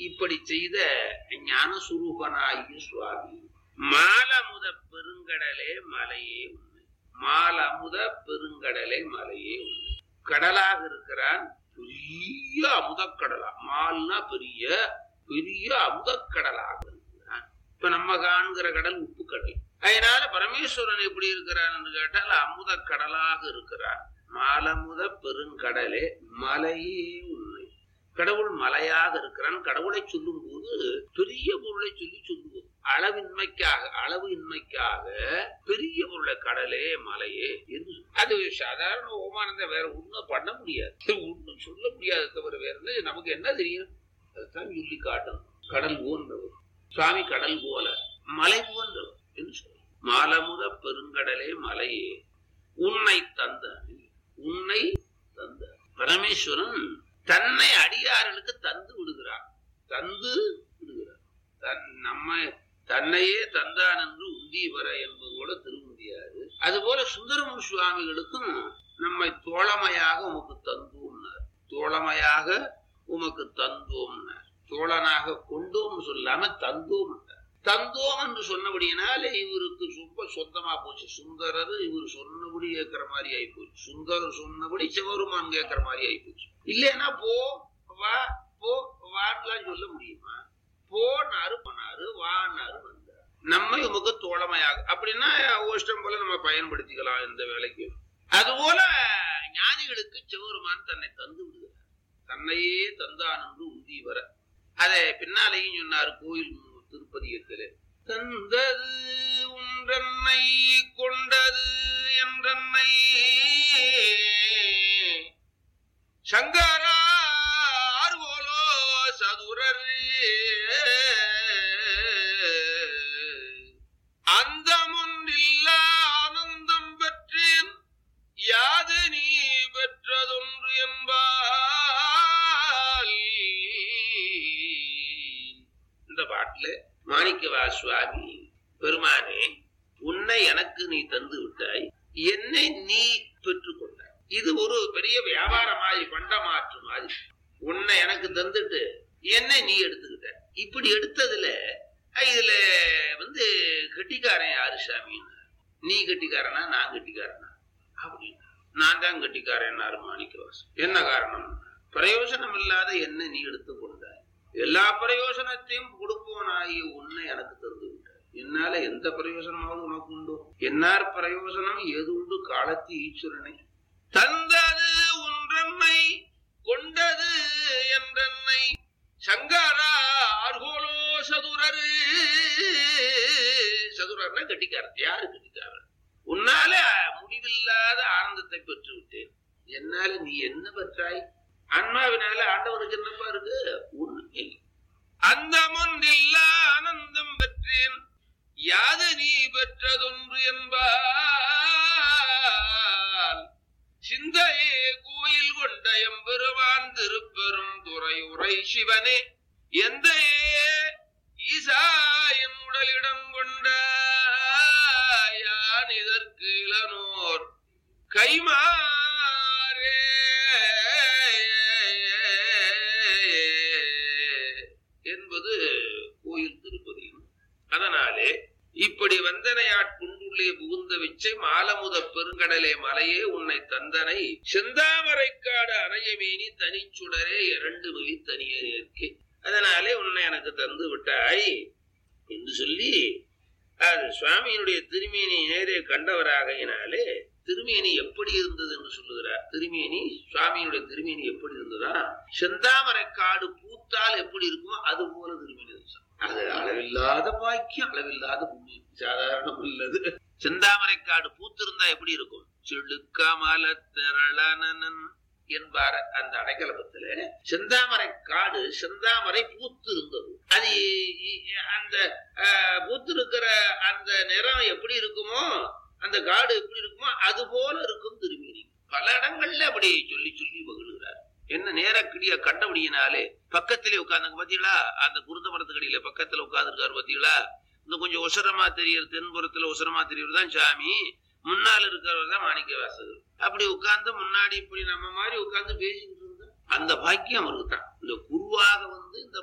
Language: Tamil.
இப்படி செய்த ஞான சுரூபனாகிய சுவாமி மாலமுத பெருங்கடலே மலையே உண்மை மாலமுத பெருங்கடலே மலையே உண்மை கடலாக இருக்கிறான் பெரிய அமுதக்கடலா மால்னா பெரிய பெரிய அமுதக்கடலாக இருக்கிறான் இப்ப நம்ம காண்கிற கடல் உப்பு கடல் அதனால பரமேஸ்வரன் எப்படி இருக்கிறான் என்று கேட்டால் அமுத கடலாக இருக்கிறான் மாலமுத பெருங்கடலே மலையே உண்மை கடவுள் மலையாக இருக்கிறான் கடவுளை சொல்லும் போது பெரிய பொருளை சொல்லி சொல்லுவோம் அளவின்மைக்காக அளவு இன்மைக்காக பெரிய பொருளை கடலே மலையே என்று சொல்லு. அது சாதாரண ஓமானந்த வேற ஒண்ணும் பண்ண முடியாது ஒண்ணும் சொல்ல முடியாது தவிர வேற என்ன நமக்கு என்ன தெரியும் அதுதான் சொல்லி காட்டணும் கடல் போன்றவர் சுவாமி கடல் போல மலை போன்றவர் என்று சொல்ல மாலமுத பெருங்கடலே மலையே உன்னை தந்த உன்னை தந்த பரமேஸ்வரன் தன்னை அடியார்களுக்கு தந்து விடுகிறார் தந்து விடுகிறார் தன் நம்ம தன்னையே தந்தான் என்று உந்தி வர என்பது கூட திருமுடியாது அதுபோல சுந்தரமூர் சுவாமிகளுக்கும் நம்மை தோழமையாக உமக்கு தந்தோம்னார் தோழமையாக உமக்கு தந்தோம்னார் தோழனாக கொண்டோம் சொல்லாம தந்தோம் தந்தோம் என்று சொன்னபடியினால இவருக்கு ரொம்ப சொந்தமா போச்சு சுந்தரர் இவர் சொன்னபடி கேட்கிற மாதிரி ஆயிப்போச்சு சுந்தரர் சொன்னபடி சிவருமான் கேட்கிற மாதிரி ஆயிப்போச்சு இல்லைன்னா போ வா போ வான்லாம் சொல்ல முடியுமா போனாரு போனாரு வானாரு வந்தார் நம்மை உமக்கு தோழமையாக அப்படின்னா ஓஷ்டம் போல நம்ம பயன்படுத்திக்கலாம் இந்த வேலைக்கு அதுபோல ஞானிகளுக்கு சிவருமான் தன்னை தந்து விடுகிறார் தன்னையே தந்தான் என்று உந்தி வர அதை பின்னாலேயும் சொன்னார் கோயில் திருப்பதியத்திலே தந்தது உன்றன்னை கொண்டது என்றன்னை சங்கரா ஆர்வோலோ சதுரர் அந்தமுன்றில்ல ஆனந்தம் பெற்றேன் யாது நீ பெற்றதொன்று என்பால் இந்த பாட்டுல மாணிக்கவா சுவாமி பெருமானே உன்னை எனக்கு நீ தந்து விட்டாய் என்னை நீ பெற்றுக்கொண்டாய் இது ஒரு பெரிய வியாபார மாதிரி பண்டமாற்று மாதிரி உன்னை எனக்கு தந்துட்டு என்னை நீ எடுத்துக்கிட்ட இப்படி எடுத்ததுல அஹ், இதுல வந்து கெட்டிக்காரன் யாரு சாமின்னு நீ கெட்டிக்காரனா நான் கெட்டிக்காரனா அப்படின்னா நான் தான் கெட்டிக்காரன் மாணிக்கவாசன் என்ன காரணம் பிரயோஜனம் இல்லாத என்ன நீ எடுத்துக்கொண்டாய் எல்லா பிரயோஜனத்தையும் கொடுப்பவனாகிய உன்னை எனக்கு தந்து விட்டாய் என்னால எந்த பிரயோஜனமாவது உனக்கு உண்டோ என்னார் பிரயோஜனம் ஏது உண்டு காலத்து ஈஸ்வரனை தந்தது ஒன்றன்னை கொண்டது என்றன்னை சங்காரா ஆர்கோலோ சதுரரு சதுரர்னா கட்டிக்காரன் யாரு கட்டிக்காரன் உன்னால முடிவில்லாத ஆனந்தத்தை பெற்று விட்டேன் என்னால நீ என்ன பெற்றாய் ஆன்மாவினால ஆண்டவனுக்கு என்னப்பா இருக்கு ஒண்ணுமே இல்லை. அந்த முன்னில்ல ஆனந்தம் பெற்றேன் யாது நீ பெற்றதொன்று என்பால் சிந்தையே கோயில் கொண்ட எம்பெருமான் திருப்பெரும் துறை உரை சிவனே எந்த ஈசா என் உடலிடம் கொண்ட யான் இதற்கு இளனோர் கைமாறே என்பது கோயில் திருப்பதியும் அதனாலே இப்படி வந்தனையாட்கொண்டுள்ளே புகுந்த விச்சை மாலமுத பெருங்கடலே மலையே உன்னை தந்தனை செந்தாமரைக்காடு அணையமேனி தனிச்சுடரே இரண்டு மிலி தனியே நிற்கே அதனாலே உன்னை எனக்கு தந்து விட்டாய் என்று சொல்லி அது சுவாமியினுடைய திருமேனி நேரே கண்டவராகையினாலே திருமேனி எப்படி இருந்தது என்று சொல்லுகிறார் திருமேனி சுவாமியினுடைய திருமேனி எப்படி இருந்ததா செந்தாமரை காடு பூத்தால் எப்படி இருக்குமோ அது போல திருமேனி இருந்துச்சு. அது அளவில்லாத பாக்கியம் அளவில்லாத புண்ணியம் சாதாரணம் உள்ளது செந்தாமரை காடு பூத்திருந்தா எப்படி இருக்கும் செழுக்கமல திரளனன் என்பார் அந்த அடைக்கலபத்துல செந்தாமரை காடு செந்தாமரை பூத்து இருந்தது அது இ- இ- அந்த அஹ், பூத்து இருக்கிற அந்த நிறம் எப்படி இருக்குமோ அந்த காடு எப்படி இருக்குமோ அது போல இருக்கும் திருமேனி பல இடங்கள்ல அப்படி சொல்லி சொல்லி மகிழ்கிறார் என்ன நேரக்கிடிய கண்டபடியினாலே பக்கத்திலே உட்கார்ந்தாங்க பாத்தீங்களா அந்த குருந்த மரத்துக்கடியில பக்கத்துல உட்கார்ந்துருக்காரு பாத்தீங்களா இந்த கொஞ்சம் உசரமா தெரியற தென்புறத்துல உசரமா தெரியறது தான் சாமி முன்னால் இருக்கிறவர் தான் மாணிக்க வாசகர் அப்படி உட்கார்ந்து முன்னாடி இப்படி நம்ம மாதிரி உட்கார்ந்து பேசிக்கிட்டு இருந்தா அந்த பாக்கியம் அவருக்கு தான் இந்த குருவாக வந்து இந்த